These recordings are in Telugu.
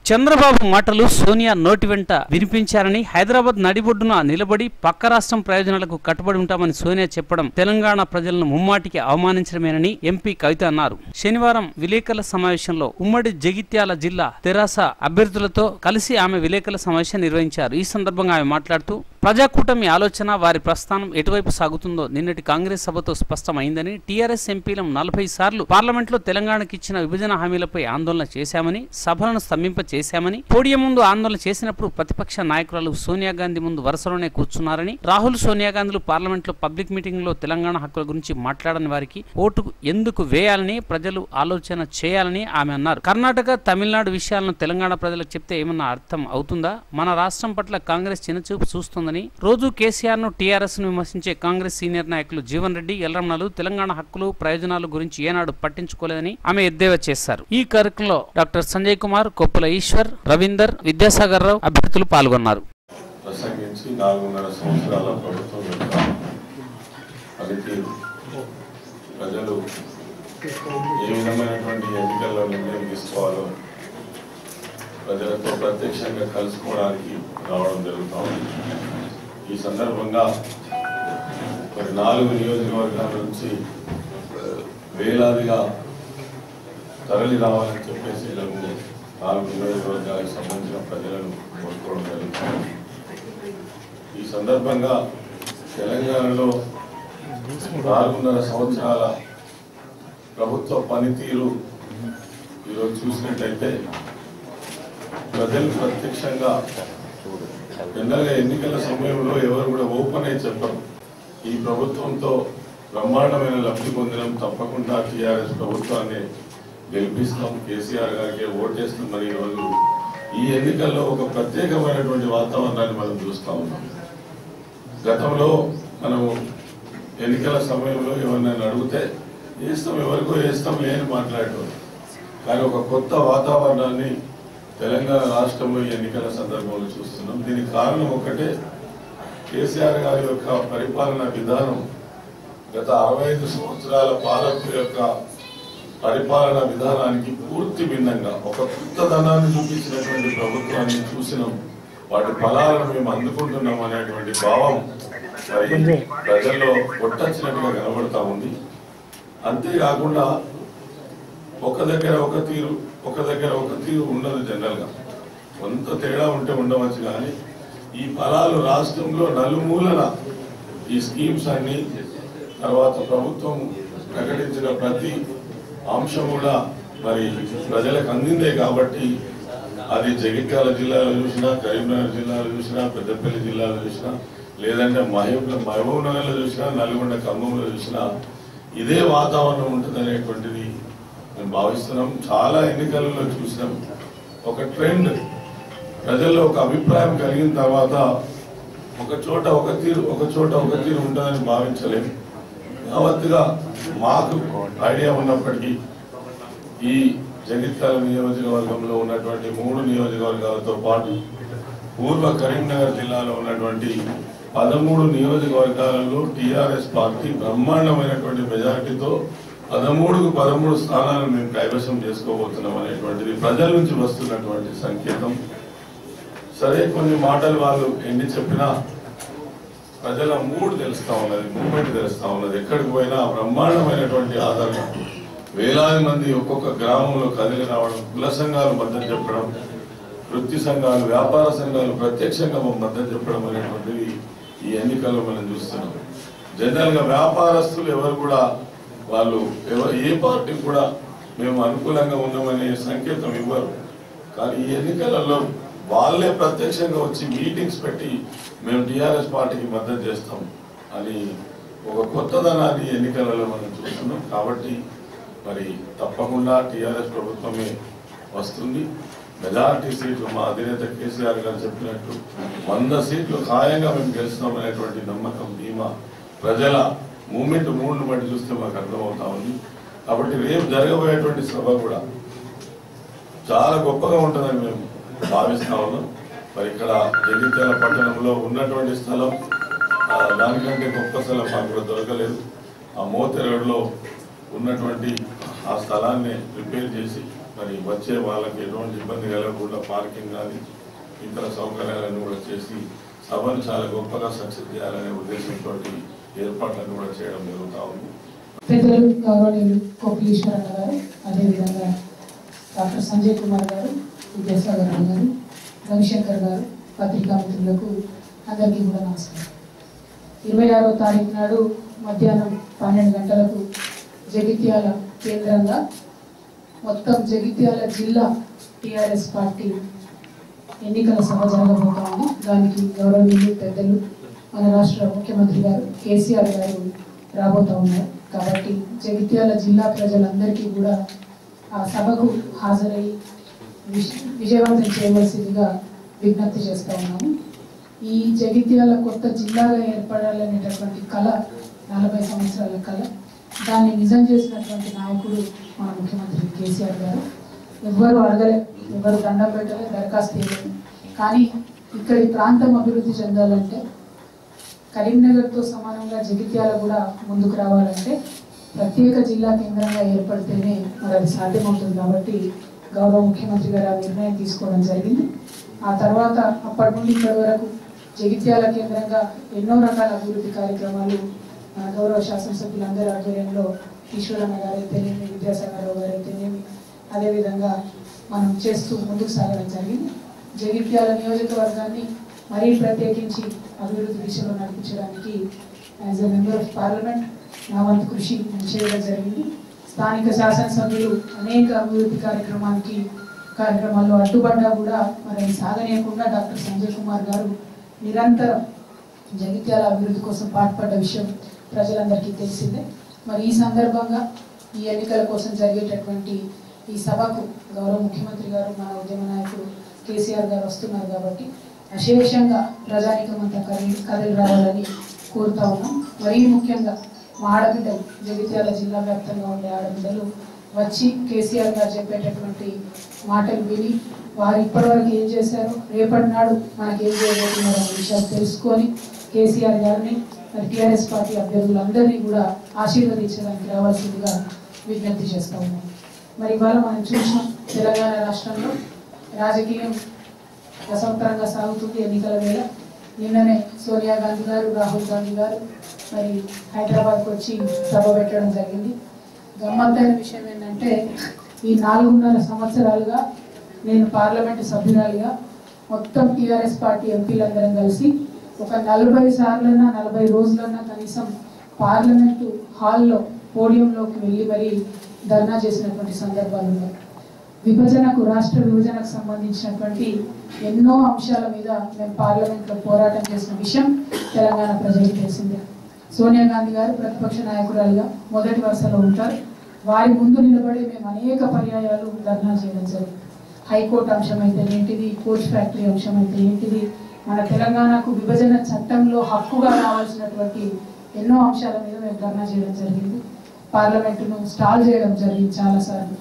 చంద్రబాబు మాటలు సోనియా నోటి వెంట వినిపించారని హైదరాబాద్ నడిబొడ్డున నిలబడి పక్క రాష్ట్రం ప్రయోజనాలకు కట్టుబడి ఉంటామని సోనియా చెప్పడం తెలంగాణ ప్రజలను ముమ్మాటికి అవమానించడమేనని ఎంపీ కవిత అన్నారు శనివారం విలేకరుల సమావేశంలో ఉమ్మడి జగిత్యాల జిల్లా తెరాస అభ్యర్థులతో కలిసి ఆమె విలేకరుల సమావేశం నిర్వహించారు ఈ సందర్భంగా ఆమె మాట్లాడుతూ ప్రజాకూటమి ఆలోచన వారి ప్రస్థానం ఎటువైపు సాగుతుందో నిన్నటి కాంగ్రెస్ సభతో స్పష్టమైందని టీఆర్ఎస్ ఎంపీలను నలభై సార్లు పార్లమెంట్లో తెలంగాణకు ఇచ్చిన విభజన హామీలపై ఆందోళన చేశామని సభలను స్తంభింప చేశామని పోడియం ముందు ఆందోళన చేసినప్పుడు ప్రతిపక్ష నాయకురాలు సోనియా గాంధీ ముందు వరుసలోనే కూర్చున్నారని రాహుల్ సోనియా గాంధీలు పార్లమెంట్లో పబ్లిక్ మీటింగ్ లో తెలంగాణ హక్కుల గురించి మాట్లాడని వారికి ఓటు ఎందుకు వేయాలని ప్రజలు ఆలోచన చేయాలని ఆమె అన్నారు కర్ణాటక తమిళనాడు విషయాలను తెలంగాణ ప్రజలకు చెప్తే ఏమన్నా అర్థం అవుతుందా మన రాష్ట్రం పట్ల కాంగ్రెస్ చిన్నచూపు చూస్తోందని రోజు కేసీఆర్ ను టీఆర్ఎస్ ను విమర్శించే కాంగ్రెస్ సీనియర్ నాయకులు జీవన్ రెడ్డి ఎల్రమణలు తెలంగాణ హక్కులు ప్రయోజనాల గురించి ఏనాడు పట్టించుకోలేదని ఆమె ఎద్దేవా చేశారు ఈ కార్యక్రమంలో డాక్టర్ సంజయ్ కుమార్ కొప్పుల ఈశ్వర్ రవీందర్ విద్యాసాగర్ రావు అభ్యర్థులు పాల్గొన్నారు ప్రసంగించి నాలుగున్నర సంవత్సరాల ప్రభుత్వం యొక్క పనితీరు ప్రజలు ఏ విధమైనటువంటి ఎన్నికల్లో నిర్ణయం తీసుకోవాలో ప్రజలతో ప్రత్యక్షంగా కలుసుకోవడానికి రావడం జరుగుతూ ఉంది ఈ సందర్భంగా మరి నాలుగు నియోజకవర్గాల నుంచి ఆ, వేలాదిగా తరలి రావాలని చెప్పేసి వీళ్ళకు నాలుగు నియోజకవర్గాలకు సంబంధించిన ప్రజలను కోరుకోవడం జరుగుతుంది ఈ సందర్భంగా తెలంగాణలో నాలుగున్నర సంవత్సరాల ప్రభుత్వ పనితీరు ఈరోజు చూసినట్లయితే ప్రజలు ప్రత్యక్షంగా జనరల్గా ఎన్నికల సమయంలో ఎవరు కూడా ఓపెన్ అయి చెప్పరు ఈ ప్రభుత్వంతో బ్రహ్మాండమైన లబ్ధి పొందడం తప్పకుండా టీఆర్ఎస్ ప్రభుత్వాన్ని గెలిపిస్తాం కేసీఆర్ గారికి ఓటేస్తాం మరి ఈరోజు ఈ ఎన్నికల్లో ఒక ప్రత్యేకమైనటువంటి వాతావరణాన్ని మనం చూస్తా ఉన్నాం గతంలో మనము ఎన్నికల సమయంలో ఎవరినైనా అడిగితే వేస్తాం ఎవరికో వేస్తాం లేని మాట్లాడేటోళ్ళు కానీ ఒక కొత్త వాతావరణాన్ని తెలంగాణ రాష్ట్రంలో ఈ ఎన్నికల సందర్భంలో చూస్తున్నాం దీనికి కారణం ఒకటే కేసీఆర్ గారి యొక్క పరిపాలన విధానం గత అరవై ఐదు సంవత్సరాల పాలకుల యొక్క పరిపాలన విధానానికి పూర్తి భిన్నంగా ఒక కొత్తదనాన్ని చూపించినటువంటి ప్రభుత్వాన్ని చూసినాం వాటి ఫలాలను మేము అందుకుంటున్నాం అనేటువంటి భావం మరి ప్రజల్లో కొట్టచ్చినట్టుగా కనబడతా ఉంది అంతేకాకుండా ఒక దగ్గర ఒక తీరు ఒక దగ్గర ఒక తీరు ఉండదు జనరల్గా కొంత తేడా ఉంటే ఉండవచ్చు కానీ ఈ ఫలాలు రాష్ట్రంలో నలుమూలన ఈ స్కీమ్స్ అన్ని తర్వాత ప్రభుత్వం ప్రకటించిన ప్రతి అంశం కూడా మరి ప్రజలకు అందిందే కాబట్టి అది జగిత్యాల జిల్లాలో చూసినా కరీంనగర్ జిల్లాలో చూసినా పెద్దపల్లి జిల్లాలో చూసినా లేదంటే మహబూబ్ మహబూబ్ నగర్లో చూసినా నల్గొండ ఖమ్మంలో చూసినా ఇదే వాతావరణం ఉంటుంది అనేటువంటిది మేము భావిస్తున్నాం చాలా ఎన్నికలలో చూసినాం ఒక ట్రెండ్ ప్రజల్లో ఒక అభిప్రాయం కలిగిన తర్వాత ఒక చోట ఒక తీరు ఒక చోట ఒక తీరు ఉంటుందని భావించలేము యావత్తుగా మాకు ఐడియా ఉన్నప్పటికీ ఈ జగిత్యాల నియోజకవర్గంలో ఉన్నటువంటి మూడు నియోజకవర్గాలతో పాటు పూర్వ కరీంనగర్ జిల్లాలో ఉన్నటువంటి పదమూడు నియోజకవర్గాలలో టీఆర్ఎస్ పార్టీ బ్రహ్మాండమైనటువంటి మెజారిటీతో పదమూడుకు పదమూడు స్థానాలను మేము కైవసం చేసుకోబోతున్నాం అనేటువంటిది ప్రజల నుంచి వస్తున్నటువంటి సంకేతం సరే కొన్ని మాటలు వాళ్ళు ఎన్ని చెప్పినా ప్రజల మూడ్ తెలుస్తా ఉన్నది మూమెంట్ తెలుస్తా ఉన్నది ఎక్కడికి పోయినా బ్రహ్మాండమైనటువంటి ఆదరణ వేలాది మంది ఒక్కొక్క గ్రామంలో కదిలి రావడం కుల సంఘాలు మద్దతు చెప్పడం వృత్తి సంఘాలు వ్యాపార సంఘాలు ప్రత్యక్షంగా మాకు మద్దతు చెప్పడం అనేటువంటిది ఈ ఎన్నికల్లో మనం చూస్తున్నాం జనరల్ గా వ్యాపారస్తులు ఎవరు కూడా వాళ్ళు ఎవరు ఏ పార్టీ కూడా మేము అనుకూలంగా ఉన్నామనే సంకేతం ఇవ్వరు కానీ ఈ ఎన్నికలలో వాళ్ళే ప్రత్యక్షంగా వచ్చి మీటింగ్స్ పెట్టి మేము టీఆర్ఎస్ పార్టీకి మద్దతు చేస్తాం అని ఒక కొత్తదనాన్ని ఎన్నికలలో మనం చూస్తున్నాం కాబట్టి మరి తప్పకుండా టీఆర్ఎస్ ప్రభుత్వమే వస్తుంది మెజారిటీ సీట్లు మా అధినేత కేసీఆర్ గారు చెప్పినట్టు వంద సీట్లు ఖాయంగా మేము గెలుస్తున్నాం అనేటువంటి నమ్మకం ధీమా ప్రజల మూమెంట్ మూడ్ను బట్టి చూస్తే మాకు అర్థమవుతా ఉంది కాబట్టి రేపు జరగబోయేటువంటి సభ కూడా చాలా గొప్పగా ఉంటుందని మేము భావిస్తా ఉన్నాం మరి ఇక్కడ జగిత్యాల పట్టణంలో ఉన్నటువంటి స్థలం ఆ, దానికంటే గొప్ప స్థలం మాకు కూడా దొరకలేదు ఆ మోతెరడులో ఉన్నటువంటి ఆ స్థలాన్ని ప్రిపేర్ చేసి మరి వచ్చే వాళ్ళకి ఎటువంటి ఇబ్బంది కలగకుండా పార్కింగ్ కానీ ఇతర సౌకర్యాలను కూడా చేసి సభను చాలా గొప్పగా సక్సెస్ చేయాలనే ఉద్దేశంతో ఏర్పాట్లను కూడా చేయడం జరుగుతూ ఉంది పెద్దలు గౌరవనీయులు కోపిలీశ్వరన్న గారు అదేవిధంగా డాక్టర్ సంజయ్ కుమార్ గారు విద్యాసాగర్ రావు గారు రవిశంకర్ గారు పత్రికా మిత్రులకు అందరికీ కూడా నమస్కారం ఇరవై ఆరో తారీఖు నాడు మధ్యాహ్నం పన్నెండు గంటలకు జగిత్యాల కేంద్రంగా మొత్తం జగిత్యాల జిల్లా టిఆర్ఎస్ పార్టీ ఎన్నికల సభ జరగబోతా ఉంది దానికి గౌరవనీయులు పెద్దలు మన రాష్ట్ర ముఖ్యమంత్రి గారు కేసీఆర్ గారు రాబోతా ఉన్నారు కాబట్టి జగిత్యాల జిల్లా ప్రజలందరికీ కూడా ఆ సభకు హాజరై విజ- విజయవంతం చేయవలసిందిగా విజ్ఞప్తి చేస్తా ఉన్నాము ఈ జగిత్యాల కొత్త జిల్లాగా ఏర్పడాలనేటటువంటి కళ నలభై సంవత్సరాల కళ దాన్ని నిజం చేసినటువంటి నాయకుడు మన ముఖ్యమంత్రి కేసీఆర్ గారు ఎవ్వరు అడగలే ఎవరు దండం పెట్టలే దరఖాస్తు చేయలేదు కానీ ఇక్కడి ప్రాంతం అభివృద్ధి చెందాలంటే కరీంనగర్తో సమానంగా జగిత్యాల కూడా ముందుకు రావాలంటే ప్రత్యేక జిల్లా కేంద్రంగా ఏర్పడితేనే మరి అది సాధ్యమవుతుంది కాబట్టి గౌరవ ముఖ్యమంత్రి గారు ఆ నిర్ణయం తీసుకోవడం జరిగింది ఆ తర్వాత అప్పటి నుండి ఇప్పటి వరకు జగిత్యాల కేంద్రంగా ఎన్నో రకాల అభివృద్ధి కార్యక్రమాలు మన గౌరవ శాసనసభ్యులందరి ఆధ్వర్యంలో ఈశ్వరన్న గారు అయితేనేమి విద్యాసాగర్ రావు గారు అయితేనేమి అదేవిధంగా మనం చేస్తూ ముందుకు సాగడం జరిగింది జగిత్యాల నియోజకవర్గాన్ని మరీ ప్రత్యేకించి అభివృద్ధి దిశలో నడిపించడానికి as a member of parliament నా వంతు కృషి నేను చేయడం జరిగింది స్థానిక శాసనసభ్యులు అనేక అభివృద్ధి కార్యక్రమానికి కార్యక్రమాల్లో అడ్డుపడ్డా కూడా మరి అది సాగనీయకుండా డాక్టర్ సంజయ్ కుమార్ గారు నిరంతరం జగిత్యాల అభివృద్ధి కోసం పాటుపడ్డ విషయం ప్రజలందరికీ తెలిసిందే మరి ఈ సందర్భంగా ఈ ఎన్నికల కోసం జరిగేటటువంటి ఈ సభకు గౌరవ ముఖ్యమంత్రి గారు మన ఉద్యమ నాయకుడు కేసీఆర్ గారు వస్తున్నారు కాబట్టి అశేషంగా ప్రజానికం అంతా కదిలి కదిలి రావాలని కోరుతా ఉన్నాం మరీ ముఖ్యంగా మా ఆడబిడ్డలు జగిత్యాల జిల్లా వ్యాప్తంగా ఉండే ఆడబిడ్డలు వచ్చి కేసీఆర్ గారు చెప్పేటటువంటి మాటలు విని వారు ఇప్పటివరకు ఏం చేశారు రేపటి నాడు మనకి ఏం చేయబోతున్నారు అనే విషయాలు తెలుసుకొని కేసీఆర్ గారిని మరి టీఆర్ఎస్ పార్టీ అభ్యర్థులందరినీ కూడా ఆశీర్వదించడానికి రావాల్సిందిగా విజ్ఞప్తి చేస్తా ఉన్నాం మరి ఇవాళ మనం చూసినాం తెలంగాణ రాష్ట్రంలో రాజకీయం రసవత్తరంగా సాగుతుంది ఎన్నికల వేళ నిన్ననే సోనియా గాంధీ గారు రాహుల్ గాంధీ గారు మరి హైదరాబాద్కి వచ్చి సభ పెట్టడం జరిగింది గమ్మత్తైన విషయం ఏంటంటే ఈ నాలుగున్నర సంవత్సరాలుగా నేను పార్లమెంటు సభ్యురాలిగా మొత్తం టీఆర్ఎస్ పార్టీ ఎంపీలందరం కలిసి ఒక నలభై సార్లన్నా నలభై రోజులన్నా కనీసం పార్లమెంటు హాల్లో పోడియంలోకి వెళ్ళి మరి ధర్నా చేసినటువంటి సందర్భాలు ఉన్నాయి విభజనకు రాష్ట్ర విభజనకు సంబంధించినటువంటి ఎన్నో అంశాల మీద మేము పార్లమెంట్లో పోరాటం చేసిన విషయం తెలంగాణ ప్రజలకు తెలిసిందే సోనియా గాంధీ గారు ప్రతిపక్ష నాయకురాలుగా మొదటి వరుసలో ఉంటారు వారి ముందు నిలబడి మేము అనేక పర్యాయాలు ధర్నా చేయడం జరిగింది హైకోర్టు అంశం అయితే ఏంటిది కోచ్ ఫ్యాక్టరీ అంశం అయితే ఏంటిది మన తెలంగాణకు విభజన చట్టంలో హక్కుగా రావాల్సినటువంటి ఎన్నో అంశాల మీద మేము ధర్నా చేయడం జరిగింది పార్లమెంటును స్టాల్ చేయడం జరిగింది చాలాసార్లు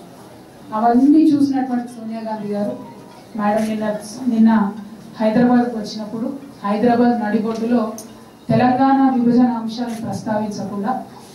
అవన్నీ చూసినటువంటి సోనియా గాంధీ గారు మేడం నిన్న నిన్న హైదరాబాద్కు వచ్చినప్పుడు హైదరాబాద్ నడిబొడ్డులో తెలంగాణ విభజన అంశాలను ప్రస్తావించకుండా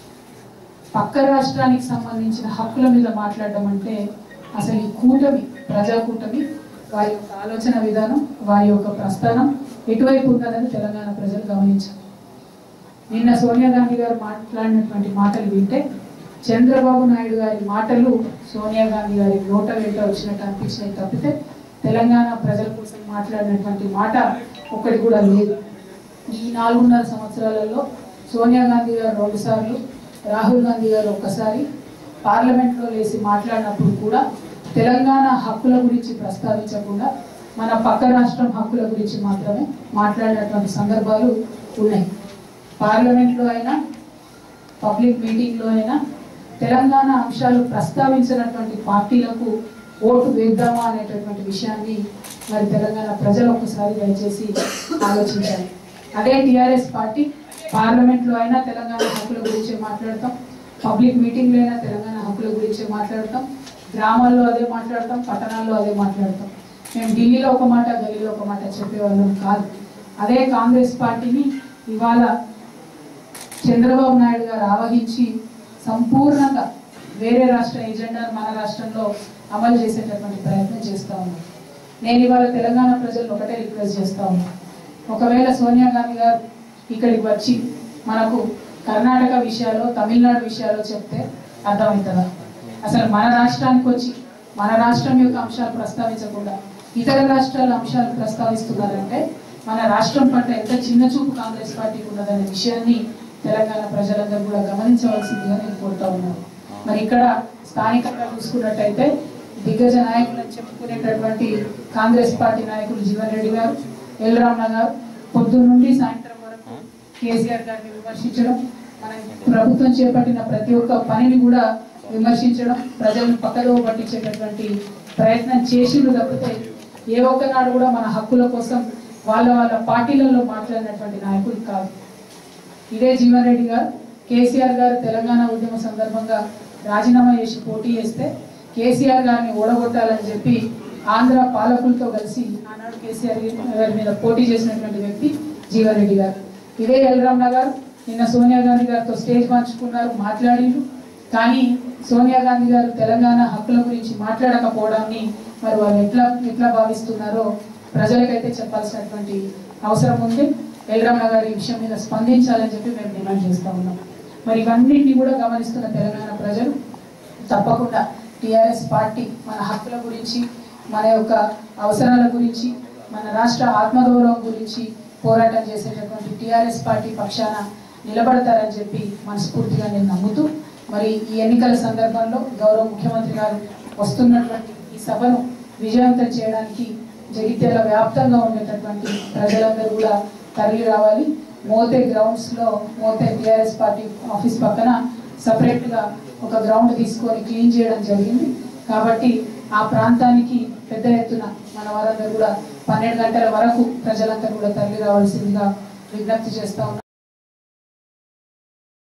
పక్క రాష్ట్రానికి సంబంధించిన హక్కుల మీద మాట్లాడడం అంటే అసలు ఈ కూటమి ప్రజా కూటమి వారి యొక్క ఆలోచన విధానం వారి యొక్క ప్రస్థానం ఎటువైపు ఉన్నదని తెలంగాణ ప్రజలు గమనించారు నిన్న సోనియా గాంధీ గారు మాట్లాడినటువంటి మాటలు వింటే చంద్రబాబు నాయుడు గారి మాటలు సోనియా గాంధీ గారి నోట వెంట వచ్చినట్టు అనిపించినాయి తప్పితే తెలంగాణ ప్రజల కోసం మాట్లాడినటువంటి మాట ఒక్కటి కూడా లేదు ఈ నాలుగున్నర సంవత్సరాలలో సోనియా గాంధీ గారు రెండు సార్లు రాహుల్ గాంధీ గారు ఒక్కసారి పార్లమెంట్లో లేచి మాట్లాడినప్పుడు కూడా తెలంగాణ హక్కుల గురించి ప్రస్తావించకుండా మన పక్క రాష్ట్రం హక్కుల గురించి మాత్రమే మాట్లాడినటువంటి సందర్భాలు ఉన్నాయి పార్లమెంట్లో అయినా పబ్లిక్ మీటింగ్లో అయినా తెలంగాణ అంశాలు ప్రస్తావించినటువంటి పార్టీలకు ఓటు వేద్దామా అనేటటువంటి విషయాన్ని మరి తెలంగాణ ప్రజలు ఒక్కసారి దయచేసి ఆలోచించాలి అదే టీఆర్ఎస్ పార్టీ పార్లమెంట్లో అయినా తెలంగాణ హక్కుల గురించే మాట్లాడతాం పబ్లిక్ మీటింగ్లో అయినా తెలంగాణ హక్కుల గురించే మాట్లాడతాం గ్రామాల్లో అదే మాట్లాడతాం పట్టణాల్లో అదే మాట్లాడతాం మేము ఢిల్లీలో ఒక మాట గల్లీలో ఒక మాట చెప్పేవాళ్ళం కాదు అదే కాంగ్రెస్ పార్టీని ఇవాళ చంద్రబాబు నాయుడు గారు ఆవహించి సంపూర్ణంగా వేరే రాష్ట్ర ఎజెండాను మన రాష్ట్రంలో అమలు చేసేటటువంటి ప్రయత్నం చేస్తూ ఉన్నాం నేను ఇవాళ తెలంగాణ ప్రజలను ఒకటే రిక్వెస్ట్ చేస్తా ఉన్నాను ఒకవేళ సోనియా గాంధీ గారు ఇక్కడికి వచ్చి మనకు కర్ణాటక విషయాలు తమిళనాడు విషయాలు చెప్తే అర్థమవుతుందా అసలు మన రాష్ట్రానికి వచ్చి మన రాష్ట్రం యొక్క అంశాలు ప్రస్తావించకుండా ఇతర రాష్ట్రాల అంశాలు ప్రస్తావిస్తున్నారంటే మన రాష్ట్రం పట్ల ఎంత చిన్న చూపు కాంగ్రెస్ పార్టీకి ఉన్నదనే విషయాన్ని తెలంగాణ ప్రజలందరూ కూడా గమనించవలసిందిగా నేను కోరుతా ఉన్నాను మరి ఇక్కడ స్థానికంగా చూసుకున్నట్టయితే దిగ్గజ నాయకులు అని చెప్పుకునేటటువంటి కాంగ్రెస్ పార్టీ నాయకులు జీవన్ రెడ్డి గారు ఎల్ రమణ గారు పొద్దున్న నుండి సాయంత్రం వరకు కేసీఆర్ గారిని విమర్శించడం మన ప్రభుత్వం చేపట్టిన ప్రతి ఒక్క పనిని కూడా విమర్శించడం ప్రజలను పక్కదో పట్టించేటటువంటి ప్రయత్నం చేసిండు తప్పితే ఏ ఒక్కనాడు కూడా మన హక్కుల కోసం వాళ్ళ వాళ్ళ పార్టీలలో మాట్లాడినటువంటి నాయకులు కాదు ఇదే జీవన్ రెడ్డి గారు కేసీఆర్ గారు తెలంగాణ ఉద్యమ సందర్భంగా రాజీనామా చేసి పోటీ చేస్తే కేసీఆర్ గారిని ఓడగొట్టాలని చెప్పి ఆంధ్ర పాలకులతో కలిసి ఆనాడు కేసీఆర్ గారి మీద పోటీ చేసినటువంటి వ్యక్తి జీవన్ రెడ్డి గారు ఇదే ఎల్రామ్న గారు నిన్న సోనియా గాంధీ గారితో స్టేజ్ పంచుకున్నారు మాట్లాడిండ్రు కానీ సోనియా గాంధీ గారు తెలంగాణ హక్కుల గురించి మాట్లాడకపోవడాన్ని మరి వాళ్ళు ఎట్లా ఎట్లా భావిస్తున్నారో ప్రజలకైతే చెప్పాల్సినటువంటి అవసరం ఉంది ఎల్రమణ గారి ఈ విషయం మీద స్పందించాలని చెప్పి మేము డిమాండ్ చేస్తా ఉన్నాం మరి ఇవన్నింటినీ కూడా గమనిస్తున్న తెలంగాణ ప్రజలు తప్పకుండా టిఆర్ఎస్ పార్టీ మన హక్కుల గురించి మన యొక్క అవసరాల గురించి మన రాష్ట్ర ఆత్మగౌరవం గురించి పోరాటం చేసేటటువంటి టిఆర్ఎస్ పార్టీ పక్షాన నిలబడతారని చెప్పి మనస్ఫూర్తిగా నేను నమ్ముతూ మరి ఈ ఎన్నికల సందర్భంలో గౌరవ ముఖ్యమంత్రి గారు వస్తున్నటువంటి ఈ సభను విజయవంతం చేయడానికి జగిత్యాల వ్యాప్తంగా ఉండేటటువంటి ప్రజలందరూ కూడా తరలి రావాలి మోతే గ్రౌండ్స్ లో మోతే టిఆర్ఎస్ పార్టీ ఆఫీస్ పక్కన సపరేట్ గా ఒక గ్రౌండ్ తీసుకొని క్లీన్ చేయడం జరిగింది కాబట్టి ఆ ప్రాంతానికి పెద్ద ఎత్తున మన వారందరూ కూడా పన్నెండు గంటల వరకు ప్రజలందరూ కూడా తరలి రావాల్సిందిగా విజ్ఞప్తి చేస్తా ఉన్నాం